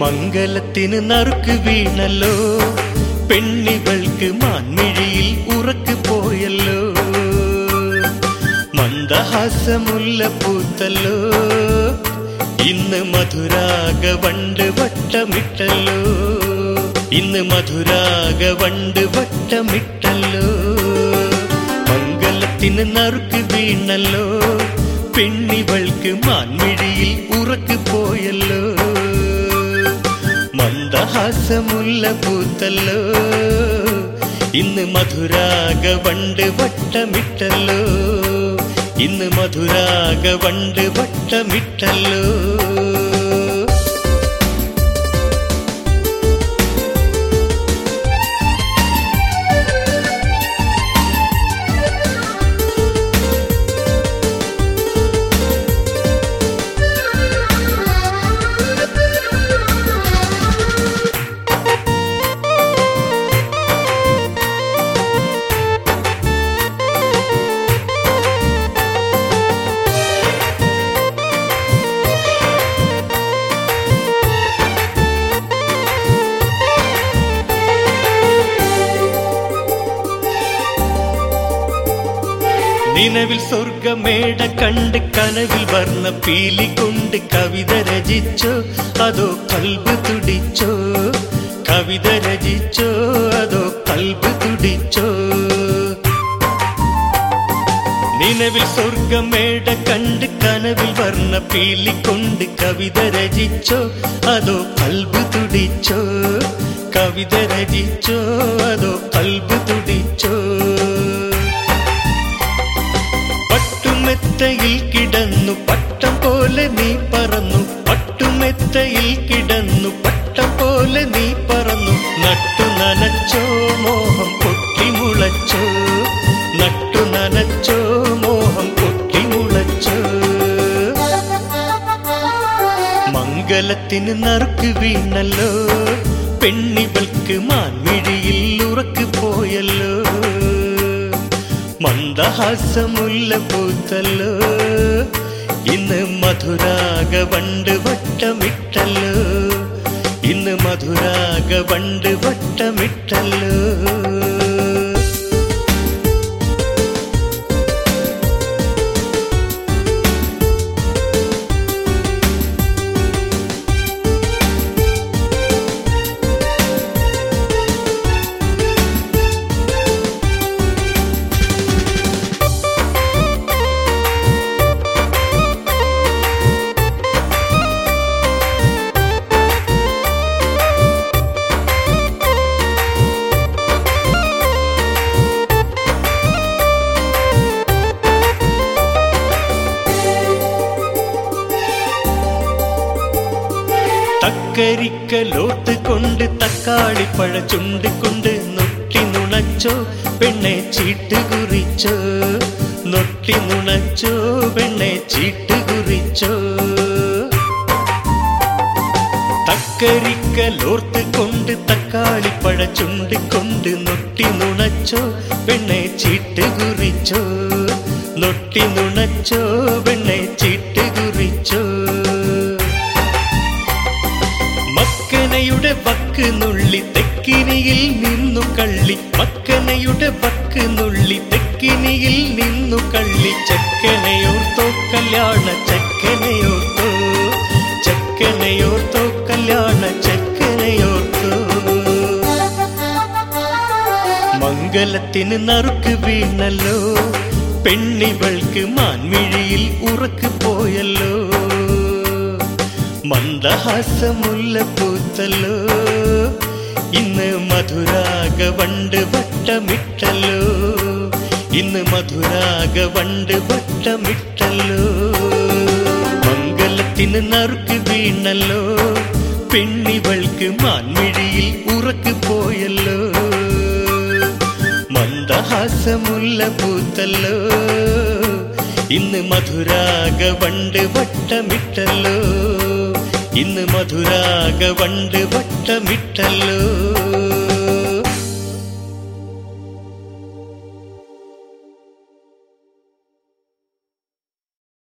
മംഗലത്തിന് നറുക്ക് വീണല്ലോ പെണ്ണിവൾക്ക് മാൻമിഴിയിൽ ഉറക്ക് പോയല്ലോ മന്ദഹാസമുല്ല പൂത്തല്ലോ ഇന്ന് മധുരാഗ വണ്ട് വട്ടമിട്ടല്ലോ ഇന്ന് മധുരാഗ വണ്ട് വട്ടമിട്ടല്ലോ മംഗലത്തിന് നറുക്ക് വീണല്ലോ പെണ്ണിവൾക്ക് മാൻമിഴിയിൽ ഉറക്ക് പോയല്ലോ മന്ദഹാസമുല്ല പൂത്തല്ലോ ഇന്ന് മധുരാഗ വണ്ട് വട്ടമിട്ടല്ലോ ഇന്ന് മധുരാഗ വണ്ട് വട്ടമിട്ടല്ലോ നിലവിൽ സ്വർഗമേട കണ്ട് കനവിൽ വർണ്ണ പീലി കൊണ്ട് കവിത രചിച്ചോ അതോ കൽബ് തുടിച്ചോ കവിത രചിച്ചോ അതോ കൽബ് തുടിച്ചോ നിലവിൽ സ്വർഗമേട കണ്ട് കനവിൽ വർണ്ണ പീലി കൊണ്ട് കവിത രചിച്ചോ അതോ കൽബ് തുടിച്ചോ കവിത രചിച്ചോ അതോ കൽബ് തുടിച്ചോ പട്ടുമെത്തയിൽ കിടന്നു പട്ടം പോലെ നീ പറന്നു പട്ടുമെത്തയിൽ കിടന്നു പട്ടം പോലെ നീ പറന്നു നട്ടു നനച്ചോ മോഹം പൊട്ടിമുളച്ചോ നട്ടു നനച്ചോ മോഹം പൊട്ടിമുളച്ചോ മംഗലത്തിന് നറുക്ക് വീണല്ലോ പെണ്ണിവൾക്ക് മാൻമിഴിയിൽ ഉറക്ക് പോയല്ലോ മന്ദഹാസമുല്ല പൂത്തല്ലോ ഇന്ന് മധുരാഗ വണ്ട് വട്ടമിട്ടല്ലോ ഇന്ന് മധുരാഗ വണ്ട് വട്ടമിട്ടല്ലോ തക്കരിക്കലോത്ത് കൊണ്ട് തക്കാളിപ്പഴ ചുണ്ട് കൊണ്ട് നൊട്ടി നുണച്ചോ പെണ്ണെ ചീട്ട് കുറിച്ചോ നൊട്ടി നുണച്ചോ പെണ്ണെ ചീട്ട് കുറിച്ചോ തക്കരിക്കലോർത്ത് കൊണ്ട് തക്കാളിപ്പഴ ചുണ്ട് കൊണ്ട് നൊട്ടി നുണച്ചോ പെണ്ണെ ചീട്ട് കുറിച്ചോ നൊട്ടി നുണച്ചോ പെണ്ണെ ചീട്ട് കുറിച്ചോ മക്കനയുടെ വക്ക് നുള്ളി തെക്കിനിയിൽ നിന്നു കള്ളി മക്കനയുടെ വക്ക് നുള്ളി തെക്കിനിയിൽ നിന്നു കള്ളി ചക്കനയോർത്തോ കല്യാണ ചക്കനയോർത്തോ ചക്കനയോർത്തോ കല്യാണ ചക്കനയോർത്തോ മംഗലത്തിന് നറുക്ക് വീണല്ലോ പെണ്ണിവൾക്ക് മാൻമിഴിയിൽ ഉറക്ക് പോയല്ലോ മന്ദഹാസമുല്ല പൂത്തല്ലോ ഇന്ന് മധുരാഗ വണ്ട് വട്ടമിട്ടല്ലോ ഇന്ന് മധുരാഗ വണ്ട് വട്ടമിട്ടല്ലോ മംഗലത്തിന് നറുക്ക് വീണല്ലോ പെണ്ണിവൾക്ക് മാൻമിഴിയിൽ ഉറക്ക് പോയല്ലോ മന്ദഹാസമുല്ല പൂത്തല്ലോ ഇന്ന് മധുരാഗ വണ്ട് വട്ടമിട്ടല്ലോ ഇന്ന് മധുരാഗ വണ്ട് വട്ടമിട്ടല്ലോ